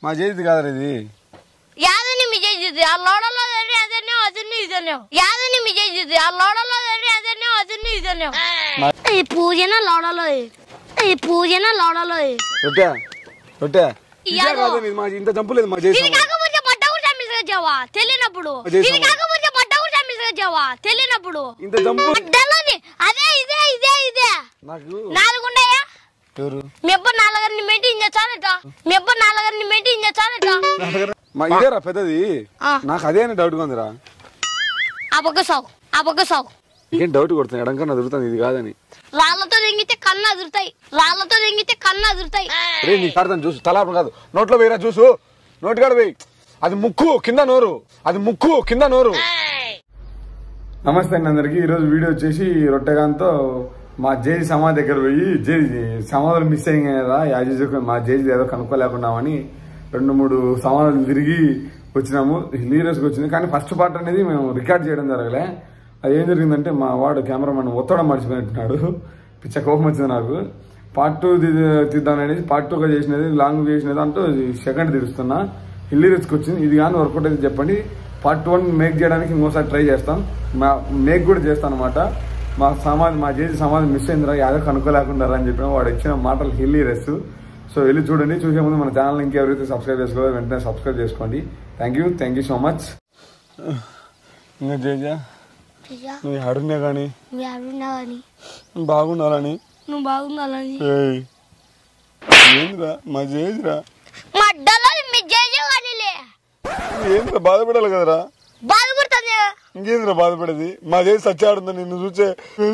మా చేతి కాదు ఇది యాదని మీ చేసేది ఆ లోడలో అదే అదనే అదన్ని ఇదనే యాదని మీ చేసేది ఆ లోడలో అదే అదనే అదన్ని ఇదనే ఈ పూజన లోడలో ఈ పూజన లోడలో రొట్టె రొట్టె ఇదే యాదో. కాదు ఇది మా ఇంత చంపలేదు మా చేతి ఇది కాకపోతే పట్ట కూడా చంపేసొచ్చావా తెలియనప్పుడు చేసావా? ఇది కాకపోతే పట్ట కూడా చంపేసొచ్చావా తెలియనప్పుడు ఇంత చంపు పడ్డలోది అదే ఇదే ఇదే ఇదే నాకు నాలుగున్నాయా ఎవరు మీ అబ్బ నాలుగరిని మెయింటైన్ చేస్తాడట మీ అబ్బ నాలుగరిని మెయింటైన్ చేస్తాడట మా ఇదేరా పెద్దది ఆ. నాకు అదే అని డౌట్ ఉందిరా ఆ పక్క సాగు ఆ పక్క సాగు ఏం డౌట్ కొడుతుంది ఎడంకన్నా దొరుకుతుంది ఇది కాదని రాళ్లతో తెంగితే కన్ను అదురుతాయి రాళ్లతో తెంగితే కన్ను అదురుతాయి రే నీకు కాడతాను జ్యూస్ తలాపం కాదు నోట్లో వేయరా జ్యూసు నోటి కాడ వేయి అది ముక్కు కింద నోరు అది ముక్కు కింద నోరు నమస్తే అండి అందరికి ఈరోజు వీడియో వచ్చేసి రొట్టెగాంతో మా జేజీ సమాధి దగ్గర పోయి జేజీ సమాధులు మిస్ అయ్యాయి కదా యాజీ మా జేజీ ఏదో కనుక్కోలేకున్నామని రెండు మూడు సమాధులు తిరిగి వచ్చినాము లీరస్కి వచ్చింది కానీ ఫస్ట్ పార్ట్ అనేది మేము రికార్డ్ చేయడం జరగలే అది ఏం జరిగిందంటే మా వాడు కెమెరామెన్ ఒత్తడం మర్చిపోయినట్టున్నాడు పిచ్చ కోపం వచ్చింది నాకు పార్ట్ టూ తీద్దాం అనేది పార్ట్ టూగా చేసినది లాంగ్ చేసినది అంటూ సెకండ్ తీరుస్తున్నా హిల్లీరస్కి వచ్చింది ఇది కానీ వర్కౌట్ అయితే చెప్పండి పార్ట్ వన్ మేక్ చేయడానికి ఇంకోసారి ట్రై చేస్తాం మా మేక్ కూడా చేస్తాను అనమాట మా సమాధి మా చేసి సమాధి మిస్ అయిందిరా యాదో కనుక్కోలేకుండా అని చెప్పిన వాడు ఇచ్చిన మాటలు హిల్లీరస్ సో వెళ్ళి చూడండి చూసే ముందు మన ఛానల్ ఇంకెవరైతే సబ్స్క్రైబ్ చేసుకోవాలో వెంటనే సబ్స్క్రైబ్ చేసుకోండి thank you thank you so much ఇంకా జేజా నువ్వు అడుగునే కానీ మీ అరుణా అని బాగుండాలని నువ్వు బాగుండాలని ఏయ్ ఏందిరా మా జేజిరా మడ్డలో మీ జేజే కానీలే ఏందిరా బాధపడాలి కదరా బాధపడుతుంది ఇంకేందిరా బాధపడేది మా చేసి సచ్చాడుందా నిన్ను చూసే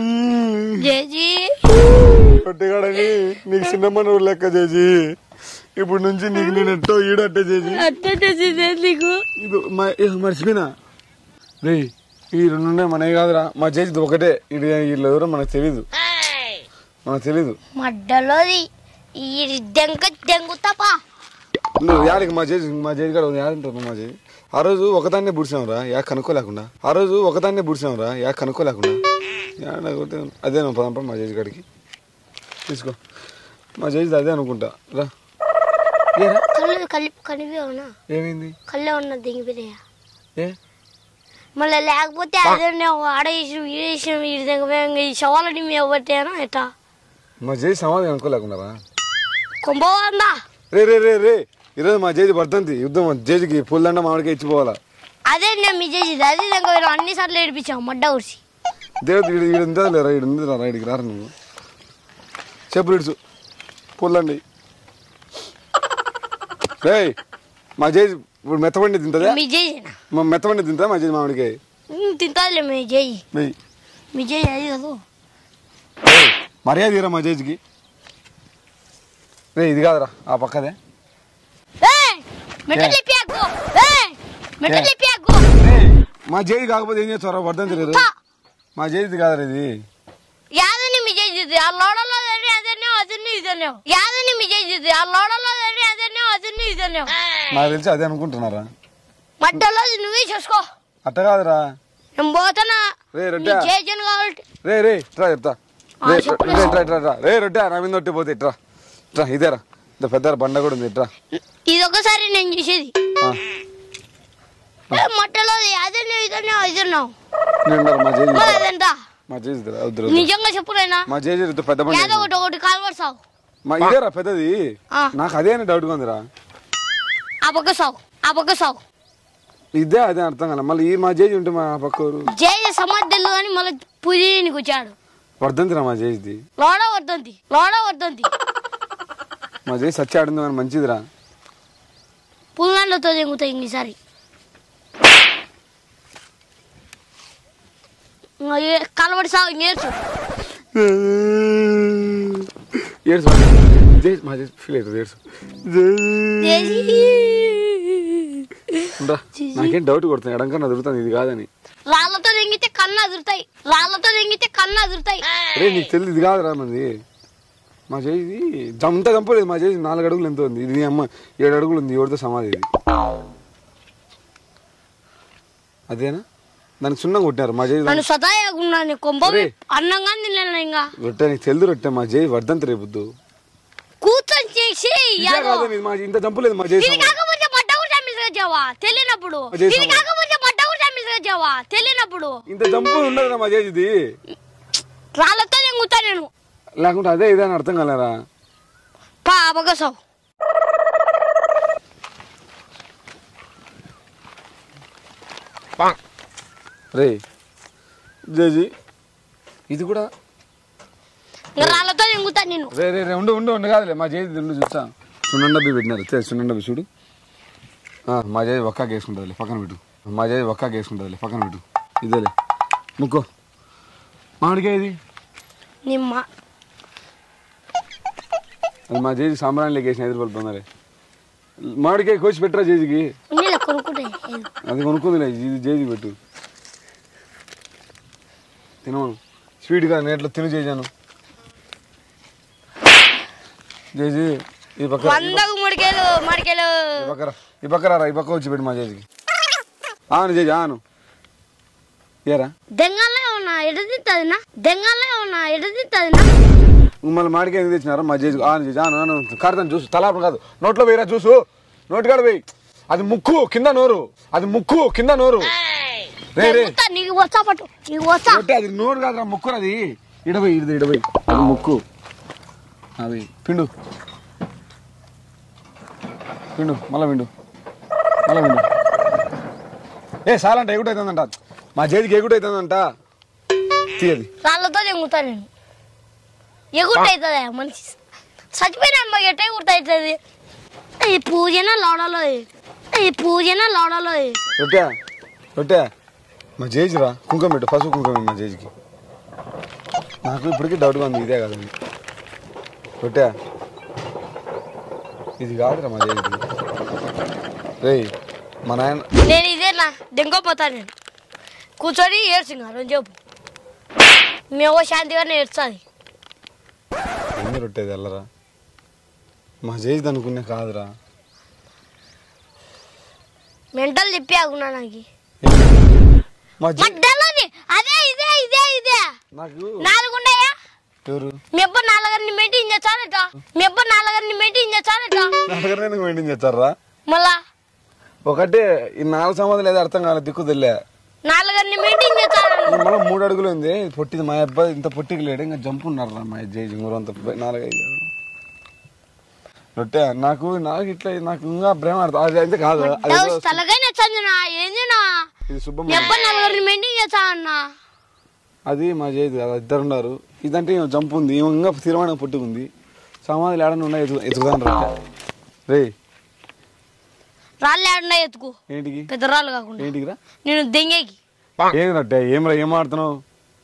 జేజీ కొట్టిగాడని నీకు చిన్నమ్మను లెక్క చేసి ఇప్పుడు నుంచి నీకు నేను ఎట్టో ఈడట్టే చేసి అట్ట చేసేదే నీకు ఇది మ- ఏ, మర్చిపోయినా రే ఈ రెండు ఉన్నాయి మనవి కాదురా మా చేసి ఒకటే ఇది వీళ్ళు ఎవరో మనకు తెలీదు మనకు తెలీదు మడ్డలోది ఈ దెంగ దెంగు తప్ప నువ్వు యాడికి మా చేసి మా చేసి కాడ యాడంటారు మా చేసి ఆ రోజు ఒకదాన్నే బుడిసాంరా యా కనుక్కోలేకుండా ఆ రోజు ఒకదాన్నే బుడిసాంరా యా కనుక్కోలేకుండా యాడ కొట్టే అదే నువ్వు పదంప మా చేసి కాడికి తీసుకో మా చేసి అదే అనుకుంటా రా ఏరా కళ్ళు కలిపి కనిపి అవునా ఏమైంది కళ్ళే ఉన్న దిగిపోయాయా ఏ మళ్ళీ లేకపోతే అదే ఆడ వేసిన వీడు వేసిన వీడి దగ్గర ఈ శవాలని మేము పట్టాను ఎట్టా మా చేసి సమాధానం అనుకోలేకున్నారా కుంభవాందా రే రే రే రే ఈరోజు మా జేజి వర్ధంతి యుద్ధం జేజికి పుల్లండ మామిడికి ఇచ్చిపోవాలా అదే నేను మీ చేసేది అదే దగ్గర అన్ని సార్లు ఏడిపించాం మడ్డ ఊరిసి దేవుడు ఈడు ఈడు ఉందా లేరా ఈడు ఉంది రా ఇడికి రారా నువ్వు చెప్పు ఇడుచు పుల్లండి రే మా జేజి ఇప్పుడు మెత్తబండి తింటుందా మీ చేసేనా మా మెత్తబండి తింటుందా మా జేజి మామిడికాయ తింటాదిలే మీ చేయి వెయ్యి మీ చేయి అది కాదు ఏయ్, మర్యాద ఇరా మా జేజికి రే ఇది కాదురా ఆ పక్కదే ఏయ్! మెట్టలు ఇప్పియాకు ఏయ్! మెట్టలు ఇప్పియాకు ఏయ్, మా జేజి కాకపోతే ఏం చేస్తారా వర్ధంతి లేదు తా! మా జేజిది కాదురా ఇది యాదని మీ చేసేది ఆ లోడలో అదే అదనే అదన్ని ఇదనే యాదని మీ చేసేది ఆ లోడలో అదే అదనే అదన్ని ఇదనే నాకు తెలిసి అదే అనుకుంటున్నారా మడ్డలో నువ్వే చూసుకో అట్ట కాదురా నేను పోతానా రే నీ రొట్టె చేజన్ కాబట్టి రే రే ఇట్రా చెప్తా ఆ, రే చెప్పు రే, ఇట్రా ఇట్రా ఇట్రా రే రొట్టె నా మీద ఒట్టి పోతే ఇట్రా ఇట్రా ఇదేరా ఇంత పెద్ద బండ కూడా ఉంది ఇట్రా ఇది ఒకసారి నేను చూసేది ఆ, ఏ, మట్టలో అదనే ఇదనే ఇదన్నావు నేను ఉన్నారు, మా జేజి మరి అదంతా మా జేజి ఇద్దరు, వద్దు వద్దు. నిజంగా చెప్పురైనా మా జేజి ఇంత పెద్ద బండి ఏదో ఒకటి ఒకటి కాల్వర్సావు మా ఇదేరా పెద్దది ఆ. నాకు అదే అని డౌట్ ఉందిరా ఆ పక్క సావు ఆ పక్క సావు ఇదే అదే అర్థం కదా మళ్ళీ ఈ మా జేజి ఉంటే మా పక్క ఊరు జయ సమాధిలో కానీ మళ్ళీ పూజనికి వచ్చాడు వర్ధంతిరా మా జేజిది లోడ వర్ధంతి లోడ వర్ధంతి మా జేజి సచ్చి ఆడింది కానీ మంచిదిరా పుల్లాండ్లతో తెంగుతాయి ఈసారి కలబడి సాగు నేర్చు ఏడ్స్ జేజి మా జేజి ఫీల్ అవుతుంది ఏడ్స్ ఉందా నాకేం డౌట్ కొడుతుంది ఎడంకన్నా దొరుకుతుంది ఇది కాదని రాళ్లతో తెంగితే కన్ను అదురుతాయి రాళ్లతో తెంగితే కన్ను అదురుతాయి రే నీకు తెలియదు ఇది కాదురా మంది మా చేయి జంత చంపలేదు మా చేయి నాలుగు అడుగులు ఎంత ఉంది ఇది నీ అమ్మ ఏడు అడుగులు ఉంది ఎవరితో సమాధి ఇది అదేనా దానికి సున్నం కొట్టినారు మా చేయి నన్ను సదాయకున్నాను కొంబ ఒరేయ్. అన్నంగా తిన్నాను ఇంకా రొట్టె నీకు తెలుదు రొట్టె మా చేయి వర్ధంతి రేపుద్దు కూర్చొని చేసి ఇదే యాదో. కాదు ఇది మా ఇంత జంపు లేదు మా చేసి ఇది కాకపోతే పట్ట కూడా చంపేసావా తెలియనప్పుడు చేసావా? ఇది కాకపోతే పట్ట కూడా చంపేసావా తెలియనప్పుడు ఇంత జంపు ఉండదు మా చేసి ఇది రాళ్ళతో తెంగుతా నేను లేకుంటే అదే ఇదే అని అర్థం కలరా పా అబగసావు రే జేజీ ఇది కూడా ఇంకా రాళ్ళతో తెంగుతా నేను రే రే రే ఉండు ఉండు ఉండు కాదులే మా చేతి ఉండు చూస్తా సున్నండబ్బి పెట్టినారు చే సున్నండబ్బి చూడు ఆ, మా చేతి ఒక్కాకి వేసుకుంటుందిలే పక్కన పెట్టు మా చేతి ఒక్కాకి వేసుకుంటుందిలే పక్కన పెట్టు ఇదేలే ముక్కో మామిడికాయ ఇది నిమ్మ అది మా చేతి సాంబ్రాణిలోకి వేసిన ఎదురు పలుపుతున్నారే మామిడికాయ కోసి పెట్టరా చేతికి నీళ్ళ కొనుక్కుంటే అది కొనుక్కుందిలే ఇది చేతికి పెట్టు తినమను స్వీట్గా నేట్లో తిను చేశాను చేసి ఈ పక్క వందకు మూడికేలు మడికేలు ఈ పక్క రా. ఈ పక్క రా ఈ పక్క వచ్చి పెట్టు మా చేతికి ఆను చేసి ఆను ఏరా దెంగాల్లో ఉన్నా ఎట తిత్తదినా దెంగాల్లో ఉన్నా ఎట తిత్తదినా మళ్ళీ మాడికాయ ఎందుకు తెచ్చినారా మా చేతికి ఆను చేసి ఆను ఆను కాడతాను చూసు తలాపం కాదు నోట్లో వేయరా చూసు నోటి కాడ వేయి అది ముక్కు కింద నోరు అది ముక్కు కింద నోరు రే రే తెంగుతా నీకు వస్తా పట్టు నీకు వస్తా నోటే అది నోరు కాదురా ముక్కు అది ఇడబోయి ఇడిది ఇడబోయి అది ముక్కు అది పిండు పిండు మళ్ళా పిండు మళ్ళా పిండు ఏ సాలంట ఎగుట అవుతుందంట మా చేతికి ఎగుట అవుతుందంట తీయది రాళ్ళతో తెంగుతా నేను ఎగుట అవుతుందా మనిషి చచ్చిపోయిన అమ్మ ఎట్ట ఎగుట అవుతుంది ఈ పూజన లోడలో ఈ పూజన లోడలో రొట్టె రొట్టె మా జేజిరా కుంకుమ పెట్టు పసుపు కుంకుమ పెట్టు మా జేజికి నాకు ఇప్పటికీ డౌట్గా ఉంది ఇదే కదండి రొట్టె ఇది కాదురా మా జేజికి రేయ్ మా నాయన నేను ఇదేనా దెంగపోతాను నేను కూర్చొని ఏడ్చింగారు చెప్పు మేము శాంతిగానే ఏడ్చాలి ఎన్ని రొట్టె తెల్లరా మా జేజిది అనుకునే కాదురా మెంటల్ చెప్పి ఆగున్నా నాకు మా జే మధ్యలోని అదే ఇదే ఇదే ఇదే నాకు నాలుగుండయా ఎవరు మీ అబ్బ నాలుగరిని మెయింటైన్ చేస్తాడట మీ అబ్బ నాలుగరిని మెయింటైన్ చేస్తాడట నాలుగరే ఎందుకు మెయింటైన్ చేస్తారా మళ్ళా ఒకటే ఈ నాలుగు సంవత్సరాలు ఏదో అర్థం కాలేదు దిక్కు తెలియే నాలుగరిని మెయింటైన్ చేస్తాడు మళ్ళీ మూడు అడుగులు ఉంది ఇది పొట్టిది మా అబ్బాయి ఇంత పొట్టికి లేడు ఇంకా జంప్ ఉన్నారు రా మా జేజి అంత నాలుగైదు రొట్టె నాకు నాకు ఇట్లా నాకు ఇంకా ప్రేమ ఆడుతుంది. అది అయితే కాదు అది ఏదో తలకై నచ్చందినా ఏందినా ఇది మీ శుభమ్మ అబ్బ నాలుగరిని మెయింటైన్ చేస్తాడన్నా అది మా జేది అది ఇద్దరు ఉన్నారు ఇదంటే ఈమె జంప్ ఉంది ఈమె ఇంకా తీరమైన పొట్టుకు ఉంది సమాధులు ఏడన్నా ఉన్నాయి ఎత్తు ఎత్తుకుదాను రొట్టె రే రాళ్ళు ఆడున్నా ఎత్తుకు ఏంటికి పెద్ద రాళ్ళు కాకుండా ఏంటికి రా నేను దెంగేకి ఏంది రొట్టె ఏం రా ఏం ఆడుతున్నావు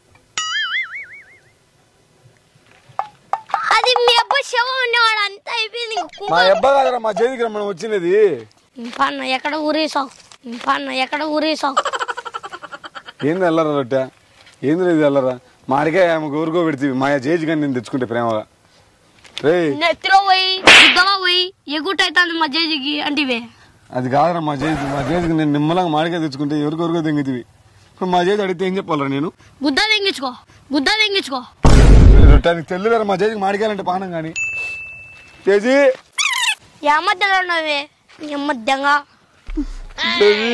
అది మీ అబ్బ శవం ఉండేవాడు అంతా అయిపోయింది ఇంక కు- మా అబ్బా కాదురా మా జేదికి రా మనం వచ్చినది పన్న ఎక్కడ ఊరేసావు పన్న ఎక్కడ ఊరేసావు ఏంది వెళ్ళరా రొట్టె ఏంది లేదు వెళ్ళరా మాడికాయ ఆమెకు ఊరుకో పెడితే మా జేజి కానీ నేను తెచ్చుకుంటే ప్రేమగా రే నెత్తిలో పోయి గుద్దలో పోయి ఎగుట అవుతుంది మా జేజీకి అంటివే అది కాదురా మా జేజి మా జేజికి నేను నిమ్మలంగా మాడికాయ తెచ్చుకుంటే ఎవరికి ఎవరికో తెంగితివి ఇప్పుడు మా జేజి అడిగితే ఏం చెప్పాలరా నేను గుద్ద తెంగించుకో గుద్ద తెంగించుకో రొట్టె నీకు తెలియదురా మా జేజికి మాడికాయలంటే పానం కానీ జేజీ ఏ మధ్యలో ఉన్నవే ఏ మధ్యంగా జేజీ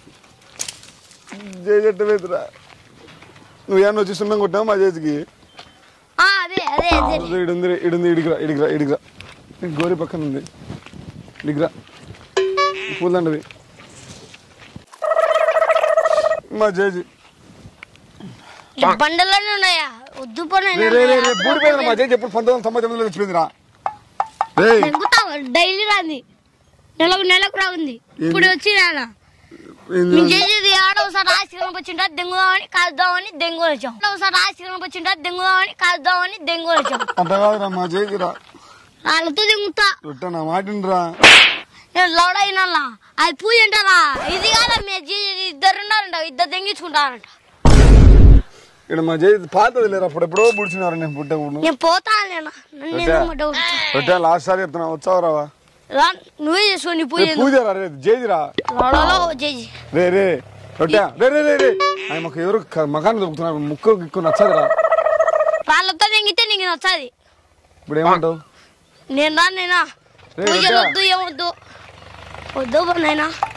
జేజి ఎట్ట లేదురా నువ్వు ఏమన్నా వచ్చి సున్నం కొట్టావు మా జేజికి ఆ, అదే అదే అదే అదే ఇడుంది ఇడుంది ఇడిగిరా ఇడిగిరా ఇడిగిరా నీకు గోరి పక్కన ఉంది ఇడిగిరా పూలండవి మా జేజీ ఈ బండలోనే ఉన్నాయా వద్దు పోనీ రే రే రే రే బూడి పోయిందిరా మా జేజీ ఎప్పుడు పంతొమ్మిది వందల తొంభై తొమ్మిదిలో తెచ్చిపోయిందిరా రే తెంగుతావు డైలీ రాంది నెలకు నెలకు రాగుంది ఇప్పుడు వచ్చి నాన్న ఏంది మేము చేసేది ఆడవసారి ఆశ్రమం వచ్చింటా దెంగుదామని కాల్దామని దెంగుని వచ్చాం ఆడవసారి ఆశ్రమం వచ్చింటా దెంగుదామని కాల్దామని దెంగుని వచ్చాం అంత కాదురా మా జేజీరా వాళ్ళతో దెంగుతా రొట్టె నా మాటిండ్రా నేను లౌడ అయినా అది పూజ అంటారా ఇది కాదా మీ జీ- ఇద్దరు ఉన్నారంట ఇద్దరు దెంగించుకుంటారంట ఇక్కడ మా జేజీ పాతది లేరా అప్పుడు ఎప్పుడో పుడిచినారు నేను పుట్టే ఊళ్ళు నేను పోతాను నేను నన్ను ఎందుకు డౌట్ రొట్టె లాస్ట్ సారి చెప్తున్నా వచ్చావు రావా రా నువ్వే చేసుకో నీ పూజ రే పూజ రా రే జేజిరా లౌడలో చేసి రే రే రొట్టె రే రే రే రే ఆయన మాకు ఎవరు క- మకాన్ని దొరుకుతున్నారు ముక్కు గిక్కు నచ్చదురా వాళ్ళతో దెంగితే నీకు నచ్చది ఇప్పుడు ఏమంటావు నేను రా నేనా రే, పూజలు వద్దా? వద్దు ఏమొద్దు వద్దు నైనా